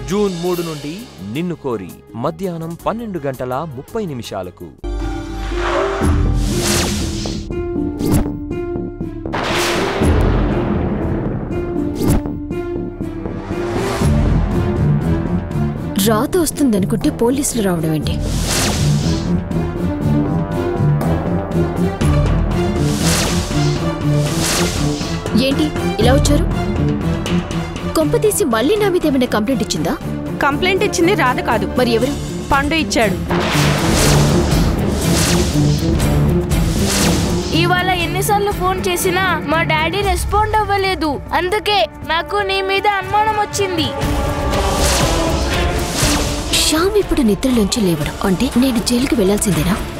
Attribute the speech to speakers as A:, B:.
A: June మూడు నుండి నిన్ను కోరి మధ్యాహ్నం పన్నెండు గంటల ముప్పై నిమిషాలకు
B: రాత వస్తుందనుకుంటే పోలీసులు రావడం ఏంటి ఏంటి ఇలా వచ్చారు కొంపతీసి మళ్ళీ నా మీద ఏమైనా కంప్లైంట్ ఇచ్చిందా
C: కంప్లైంట్ ఇచ్చింది రాధ కాదు
B: మరి ఎవరు
C: పండు ఇచ్చాడు
D: ఇవాళ ఎన్నిసార్లు ఫోన్ చేసినా మా డాడీ రెస్పాండ్ అవ్వలేదు అందుకే నాకు నీ మీద అనుమానం వచ్చింది
B: శ్యామ్ ఇప్పుడు నిద్రలోంచి లేవడం అంటే నేను జైలుకి వెళ్లాల్సిందేనా